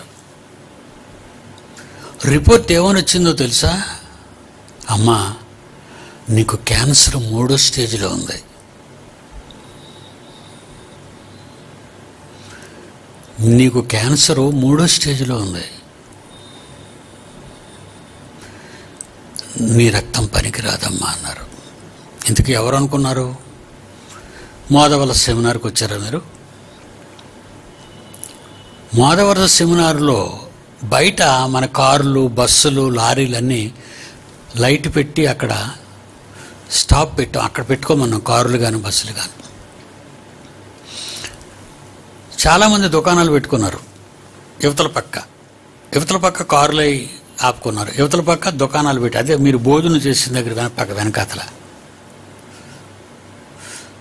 రిపోర్ట్ ఏమని వచ్చిందో తెలుసా అమ్మా నీకు క్యాన్సర్ మూడో స్టేజ్లో ఉంది నీకు క్యాన్సరు మూడో స్టేజ్లో ఉంది నీ రక్తం పనికిరాదమ్మా అన్నారు ఇంతకీ ఎవరు అనుకున్నారు మోదవల సెమినార్కి వచ్చారా మీరు మోదవలస సెమినార్లో బయట మన కార్లు బస్సులు లారీలు అన్నీ లైట్ పెట్టి అక్కడ స్టాప్ పెట్టాం అక్కడ పెట్టుకోమన్నాం కార్లు కానీ బస్సులు కానీ చాలామంది దుకాణాలు పెట్టుకున్నారు యువతల పక్క యువతల పక్క కారులు అయి ఆపుకున్నారు యువతల పక్క దుకాణాలు పెట్టి అదే మీరు భోజనం చేసిన దగ్గర వెన పక్క వెనకాతల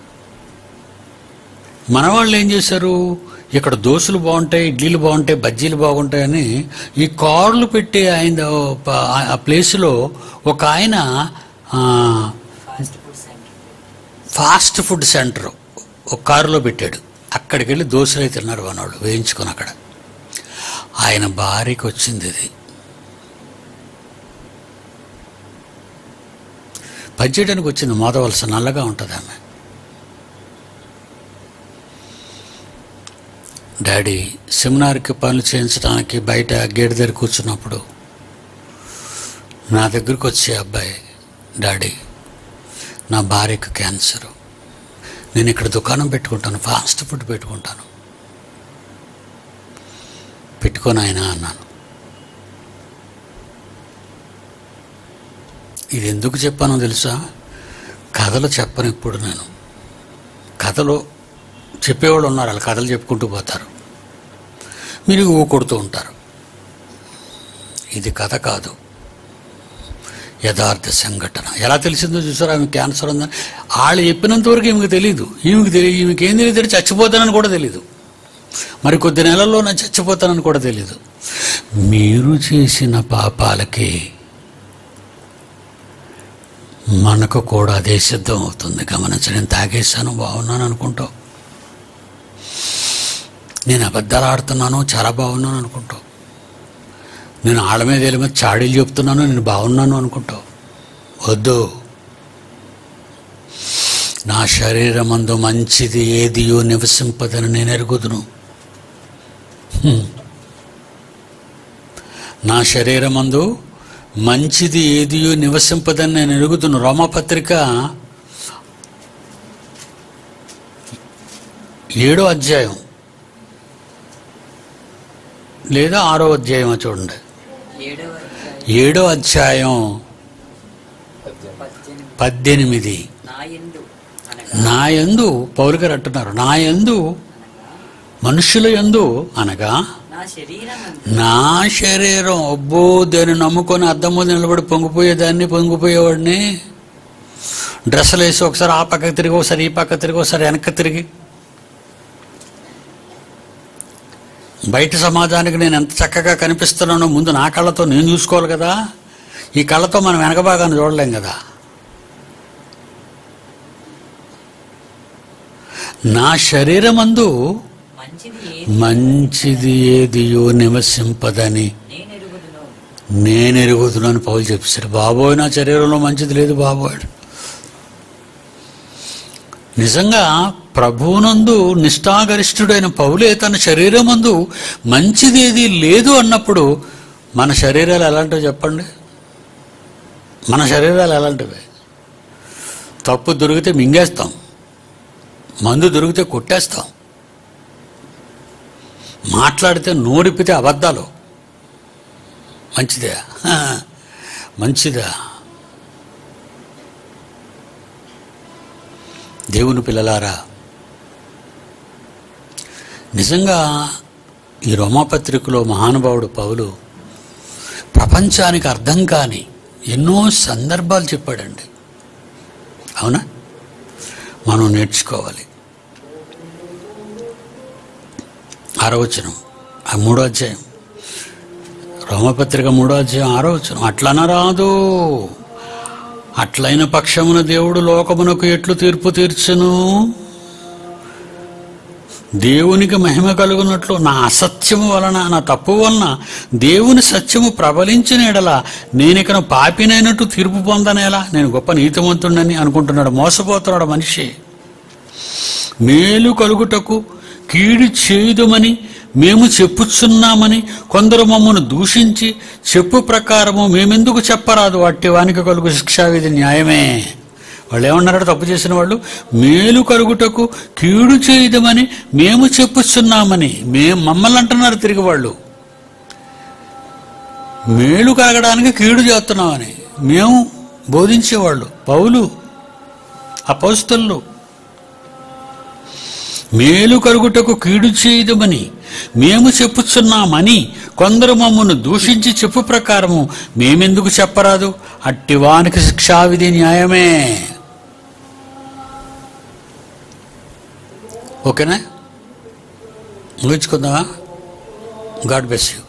మన వాళ్ళు ఏం చేశారు ఇక్కడ దోశలు బాగుంటాయి ఇడ్లీలు బాగుంటాయి బజ్జీలు బాగుంటాయని ఈ కార్లు పెట్టి ఆయన ఆ ప్లేస్లో ఒక ఆయన ఆ, fast food centre fast food centre ఒక కారులో పెట్టాడు అక్కడికి వెళ్ళి దోశలు తిన్నారు మనవాళ్ళు వేయించుకొని అక్కడ ఆయన భార్యకి వచ్చింది ఇది పనిచేయడానికి వచ్చింది మోదవలస నల్లగా ఉంటుంది ఆమె డాడీ సెమినార్కి పనులు చేయించడానికి బయట గేట్ దగ్గర కూర్చున్నప్పుడు నా దగ్గరికి వచ్చే అబ్బాయి డాడీ నా భార్యకు క్యాన్సరు నేను ఇక్కడ దుకాణం పెట్టుకుంటాను ఫాస్ట్ ఫుడ్ పెట్టుకుంటాను పెట్టుకొని ఆయన అన్నాను ఇది ఎందుకు చెప్పానో తెలుసా కథలు చెప్పను ఇప్పుడు నేను కథలు చెప్పేవాళ్ళు ఉన్నారు వాళ్ళు కథలు చెప్పుకుంటూ పోతారు మీరు ఊ కొడుతూ ఉంటారు ఇది కథ కాదు యథార్థ సంఘటన ఎలా తెలిసిందో చూసారా ఆమె క్యాన్సర్ ఉందని వాళ్ళు చెప్పినంత వరకు ఈమెకు తెలియదు ఈమెకి తెలియదు ఈమెకి ఏం తెలియదు చచ్చిపోతానని కూడా తెలియదు మరి కొద్ది నెలల్లో నేను చచ్చిపోతానని కూడా తెలియదు మీరు చేసిన పాపాలకి మనకు కూడా అదే సిద్ధం అవుతుంది గమనించండి నేను తాగేశాను బాగున్నాను అనుకుంటావు నేను అబద్ధాలు ఆడుతున్నాను చాలా బాగున్నాను అనుకుంటావు నేను ఆళ్ళ మీద వీళ్ళ మీద చాడీలు చెప్తున్నాను నేను బాగున్నాను అనుకుంటావు వద్దు నా శరీరమందు మంచిది ఏదియో నివసింపదని నేను ఎరుగుదును హ్మ్. నా శరీరమందు మంచిది ఏదియో నివసింపదని నేను ఎరుగుతును రోమపత్రిక ఏడో అధ్యాయం లేదా ఆరో అధ్యాయం చూడండి ఏడవ అధ్యాయం ఏడో అధ్యాయం పద్దెనిమిది పద్దెనిమిది పద్దెనిమిది నా యందు అనగా నా యందు పౌలు గారు అంటున్నారు నా యందు అనగా మనుషుల యందు అనగా నా శరీరం నా శరీరం అబ్బో దాన్ని నమ్ముకొని అద్దం ముందు నిలబడి పొంగిపోయేదాన్ని పొంగిపోయేవాడిని డ్రెస్సులు వేసి ఒకసారి ఆ పక్క తిరిగి ఒకసారి ఈ పక్క తిరిగి ఒకసారి వెనక్కి తిరిగి బయట సమాజానికి నేను ఎంత చక్కగా కనిపిస్తున్నానో ముందు నా కళ్ళతో నేను చూసుకోవాలి కదా ఈ కళ్ళతో మనం వెనక భాగాన్ని చూడలేం కదా నా శరీరమందు మంచిది ఏది మంచిది ఏదియో నివసింపదని నేను ఎరుగుదును నేను ఎరుగుతున్నాను పౌలు చెప్పారు బాబోయ్ నా శరీరంలో మంచిది లేదు బాబోయ్ నిజంగా ప్రభువునందు నిష్ఠాగరిష్ఠుడైన పౌలే తన శరీరమందు మంచిదేది లేదు అన్నప్పుడు మన శరీరాలు ఎలాంటివి చెప్పండి మన శరీరాలు ఎలాంటివి తప్పు దొరికితే మింగేస్తాం మందు దొరికితే కొట్టేస్తాం మాట్లాడితే నోడిపితే అబద్ధాలు మంచిదే హా, మంచిదా దేవుని పిల్లలారా నిజంగా ఈ రోమాపత్రికలో మహానుభావుడు పౌలు ప్రపంచానికి అర్థం కాని ఎన్నో సందర్భాలు చెప్పాడండి అవునా మనం నేర్చుకోవాలి ఆరో వచనం ఆ మూడో అధ్యాయం రోమపత్రిక మూడో అధ్యాయం ఆరో వచనం అట్లనరాదు అట్లైన పక్షమున దేవుడు లోకమునకు ఎట్లు తీర్పు తీర్చును దేవునికి మహిమ కలుగునట్లు నా అసత్యము వలన నా తప్పు వలన దేవుని సత్యము ప్రబలించిన ఎడల నేనికను పాపినైనట్టు తీర్పు పొందనేలా నేను గొప్ప నీతిమంతుడని అనుకుంటున్నాడు మోసపోతున్నాడు మనిషి మేలు కలుగుటకు కీడు చేయుదమని మేము చెప్పుచున్నామని కొందరు మమ్మను దూషించి చెప్పు ప్రకారము మేమెందుకు చెప్పరాదు అట్టి వానికి కలుగు శిక్షావిధి న్యాయమే వాళ్ళు ఏమన్నారో తప్పు చేసిన వాళ్ళు మేలు కలుగుటకు కీడు చేయుదమని మేము చెప్పుచున్నామని మేము మమ్మల్ని అంటున్నారు తిరిగి వాళ్ళు మేలు కలగడానికి కీడు చేస్తున్నామని మేము బోధించేవాళ్ళు పౌలు అపౌస్తలు మేలు కలుగుటకు కీడు చేయదమని మేము చెప్పుచున్నామని కొందరు మమ్మను దూషించి చెప్పు ప్రకారము మేమెందుకు చెప్పరాదు అట్టివానికి శిక్షావిధి న్యాయమే ఓకేనా ముగించుకుందామా గాడ్ బెస్ యూ